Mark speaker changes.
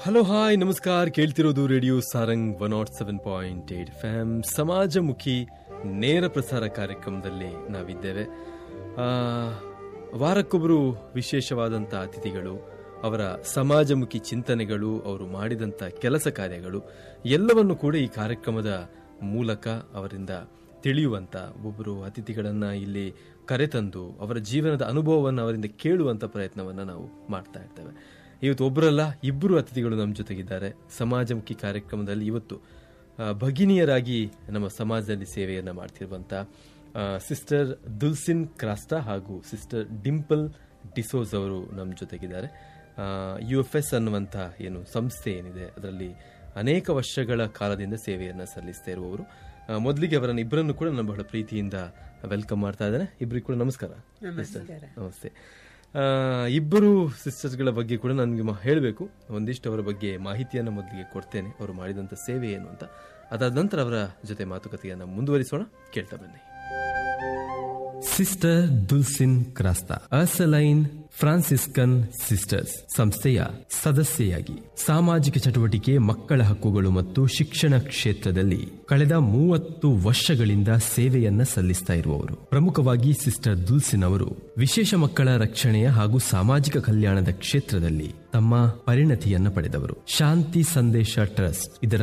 Speaker 1: hello hi ನಮಸ್ಕಾರ ಕೇಳ್ತಿರೋದು radio Sarang one nought seven point eight FM ಸಮಾಜಮುಖಿ ನೇರ ಪ್ರಸಾರ ಕಾರ್ಯಕ್ರಮದಲ್ಲಿ ನಾವಿದ್ದೇವೆ ಆ, ವಾರಕ್ಕೊಬ್ಬರು ವಿಶೇಷವಾದಂಥ ಅತಿಥಿಗಳು ಅವರ ಸಮಾಜಮುಖಿ ಚಿಂತನೆಗಳು ಅವರು ಮಾಡಿದಂಥ ಕೆಲಸ ಕಾರ್ಯಗಳು ಎಲ್ಲವನ್ನು ಕೂಡ ಈ ಕಾರ್ಯಕ್ರಮದ ಮೂಲಕ ಅವರಿಂದ ತಿಳಿಯುವಂತ ಒಬ್ಬರು ಅತಿಥಿಗಳನ್ನ ಇಲ್ಲಿ ಕರೆತಂದು ಅವರ ಜೀವನದ ಅನುಭವವನ್ನು ಅವರಿಂದ ಕೇಳುವಂತ ಪ್ರಯತ್ನವನ್ನ ನಾವು ಮಾಡ್ತಾ ಇರ್ತೇವೆ ಇವತ್ತು ಒಬ್ಬರಲ್ಲ ಇಬ್ಬರು ಅತಿಥಿಗಳು ನಮ್ಮ ಜೊತೆಗಿದ್ದಾರೆ ಸಮಾಜಮುಖಿ ಕಾರ್ಯಕ್ರಮದಲ್ಲಿ ಇವತ್ತು ಆ, ಭಗಿನಿಯರಾಗಿ ನಮ್ಮ ಸಮಾಜದಲ್ಲಿ ಸೇವೆಯನ್ನ ಮಾಡ್ತಿರುವಂತ ಸಿಸ್ಟರ್ ದುಲ್ಸಿನ್ ಕ್ರಾಸ್ಟಾ ಹಾಗೂ ಸಿಸ್ಟರ್ ಡಿಂಪಲ್ ಡಿಸೋಸ್ ಅವರು ನಮ್ಮ ಜೊತೆಗಿದ್ದಾರೆ ಯು ಎಫ್ ಎಸ್ ಅನ್ನುವಂಥ ಏನು ಸಂಸ್ಥೆ ಏನಿದೆ ಅದರಲ್ಲಿ ಅನೇಕ ವರ್ಷಗಳ ಕಾಲದಿಂದ ಸೇವೆಯನ್ನ ಸಲ್ಲಿಸ್ತಾ ಇರುವವರು ಆ, ಮೊದಲಿಗೆ ಅವರನ್ನು ಇಬ್ಬರನ್ನು ಕೂಡ ನಾನು ಬಹಳ ಪ್ರೀತಿಯಿಂದ ವೆಲ್ಕಮ್ ಮಾಡ್ತಾ ಇದ್ದೇನೆ ಇಬ್ಬರಿಗೂ ಕೂಡ ನಮಸ್ಕಾರ ನಮಸ್ತೆ ಆ, ಇಬ್ಬರು ಸಿಸ್ಟರ್ಸ್ಗಳ ಬಗ್ಗೆ ಕೂಡ ನನಗೆ ಹೇಳಬೇಕು ಒಂದಿಷ್ಟು ಅವರ ಬಗ್ಗೆ ಮಾಹಿತಿಯನ್ನು ಮೊದಲಿಗೆ ಕೊಡ್ತೇನೆ ಅವರು ಮಾಡಿದಂಥ ಸೇವೆ ಏನು ಅಂತ ಅದಾದ ನಂತರ ಅವರ ಜೊತೆ ಮಾತುಕತೆಯನ್ನು ಮುಂದುವರಿಸೋಣ ಕೇಳ್ತಾ ಬನ್ನಿ sister Dulcine Crasta Ursuline Franciscan sisters ಸಂಸ್ಥೆಯ ಸದಸ್ಯೆಯಾಗಿ ಸಾಮಾಜಿಕ ಚಟುವಟಿಕೆ ಮಕ್ಕಳ ಹಕ್ಕುಗಳು ಮತ್ತು ಶಿಕ್ಷಣ ಕ್ಷೇತ್ರದಲ್ಲಿ ಕಳೆದ ಮೂವತ್ತು ವರ್ಷಗಳಿಂದ ಸೇವೆಯನ್ನ ಸಲ್ಲಿಸ್ತಾ ಇರುವವರು ಪ್ರಮುಖವಾಗಿ ಸಿಸ್ಟರ್ ದುಲ್ಸಿನ್ ಅವರು ವಿಶೇಷ ಮಕ್ಕಳ ರಕ್ಷಣೆಯ ಹಾಗೂ ಸಾಮಾಜಿಕ ಕಲ್ಯಾಣದ ಕ್ಷೇತ್ರದಲ್ಲಿ ತಮ್ಮ ಪರಿಣತಿಯನ್ನ ಪಡೆದವರು ಶಾಂತಿ ಸಂದೇಶ ಟ್ರಸ್ಟ್ ಇದರ